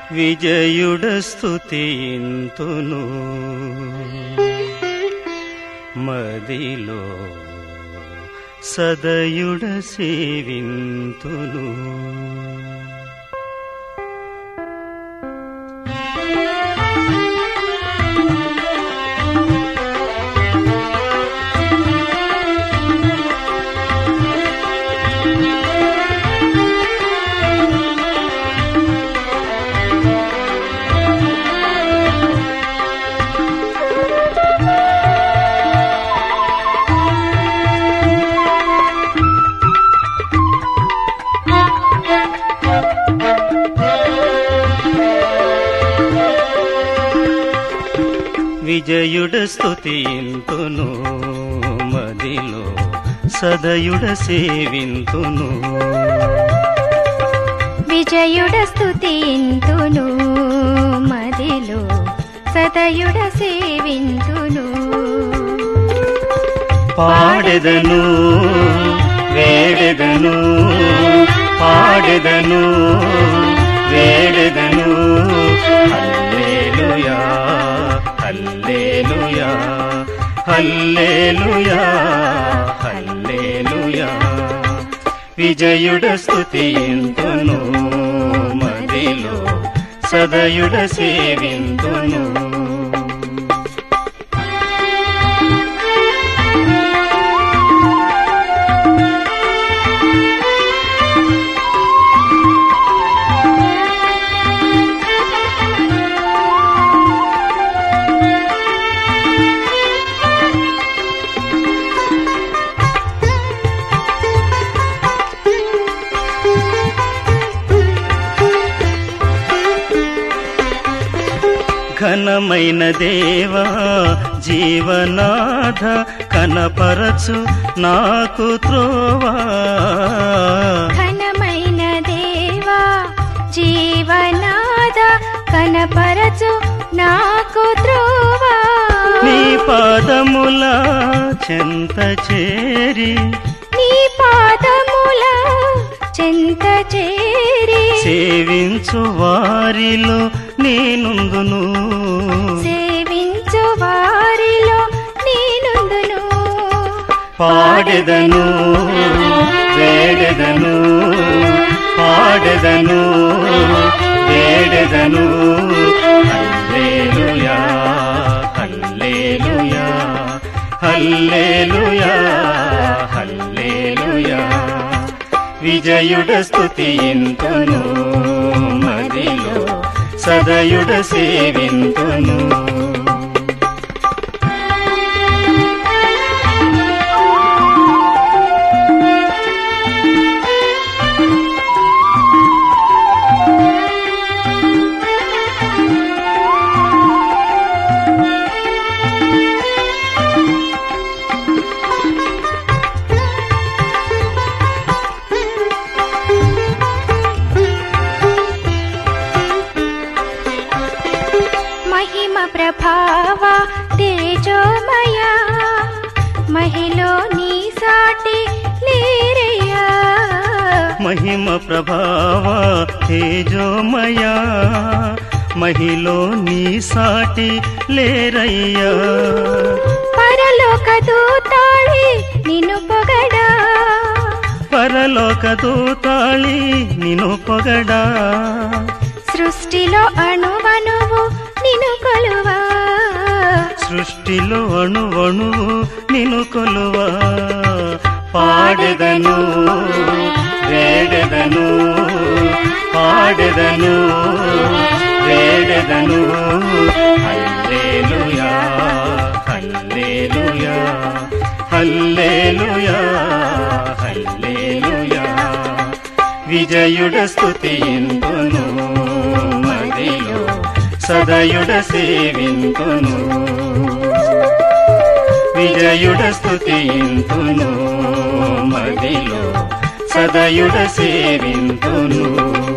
విజయుడ స్థుతింతును మదిలో సదయుడ సేవింతును విజయుడ స్థుతింతును మదిలో సదయుడ సేవింతును విజయుడ స్థుతింతును మదిలో సదయుడ సేవింతును పాడెదను వేడెదను పాడెదను వేడెదను హల్లేలుయా హల్లేలుయా హల్లేలుయా హల్లేలుయా విజయుడ స్థుతింతును మదిలో సదయుడ సేవింతును ఘనమైన దేవా జీవనాథ కనపరచు నాకు త్రోవా ఘనమైన దేవా జీవనాద కనపరచు నాకు త్రోవా నీ పాదముల చెంత చేరి నీ పాదముల చెంత చేరి సేవించు వారిలో నేనుందును సేవించు వారిలో నేనుందును పాడెదను వేడెదను పాడెదను వేడెదను హల్లేలుయా హల్లేలుయా హల్లేలుయా హల్లేలుయా విజయుడ స్థుతింతును మదిలో సదయుడ సేవింతును మహిమ ప్రభావ తేజోమయ మహిలో నీ సాటి లేరయ్యా మహిమ ప్రభావ తేజోమయ మహిలో నీ సాటి లేరయ్యా పరలోక దూతాళి నిన్ను పొగడా పరలోక దూతాళి నిను పొగడా సృష్టిలో అణువణువు నిన్ను కొలువా సృష్టిలో అణువణువు నిను కొలువా పాడెదను వేడెదను పాడెదను వేడెదను హల్లేలుయా హల్లేలుయా హల్లేలుయా హల్లేలుయా విజయుడ స్థుతింతును మదిలో సదయుడ సేవింతును విజయుడ స్థుతింతును మదిలో సదయుడ సేవింతును